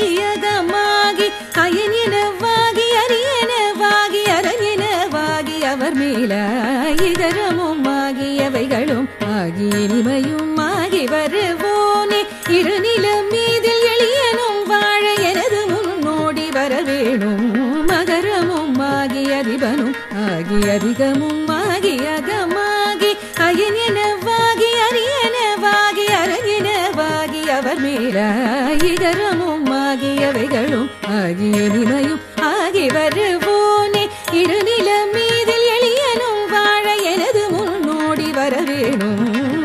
அகமாகி iron எனவாகி அரியனவாகி அரண் எனவாகி அவர் மேல இதரமும் ஆகியவைகளும் ஆகி இனிமையும் ஆகி வருவோனே இருநிலம் மீதில் எளியனும் வாழ எனது முன்னோடி வர வேணும் மகரமும் ஆகி அதிபனும் ஆகி அதிகமும் ஆகி அகமாகி அயன் எனவாகி அரியனவாகி அரண் எனவாகி அவர் மேல இதரமும் ஆகியவைகளும் ஆகி இனிமையும் ஆகி வருவோனே இருநிலம் மீதில் எளியனும் வாழ எனது முன்னோடி வர வேணும்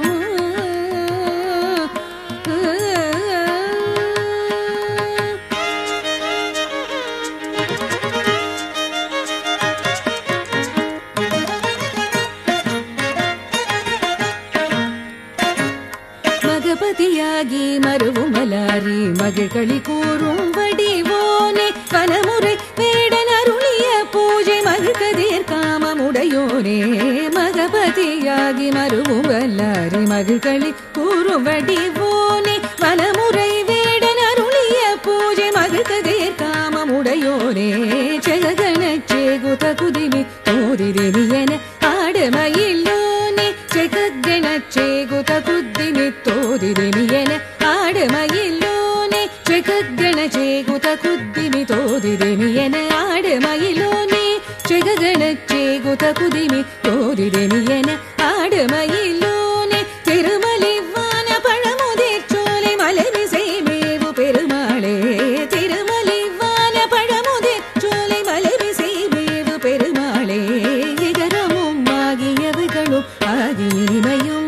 மகபதியாகி மருவும் மலாரி மகிழ்களி கூறும் வடிவோனே வனமுறை வேடன் அருளிய பூஜை மகிழ்கதீர் காமமுடையோனே மகபதியாகி மருவும் வல்லாரி மகிழ்களி கூறும் வடிவோனே வனமுறை வேடன் அருளிய பூஜை மகிழ்கதீர் காமமுடையோனே ஜெககண சேகுத குதிமி தோதிரிமி என ஆடுமயில்லோனே ஜெககண சேகுத குத்திமி தோதிரிமி என ஆடுமயில்லோனே ஜெககண சேகுத குத்திமி தோதிரிமி என ஆடுமயிலோனே ஜெககண சேகுத குதிமி தோதிரிமி என ஆடுமயிலோனே திருமலிவான பழமுதிர் சோலை மலரிசை மேவு பெருமாளே திருமலிவான பழமுதிர் சோலை மலரிசை மேவு பெருமாளே இகரமும் ஆகியவைகளும் ஆகி இனிமையும்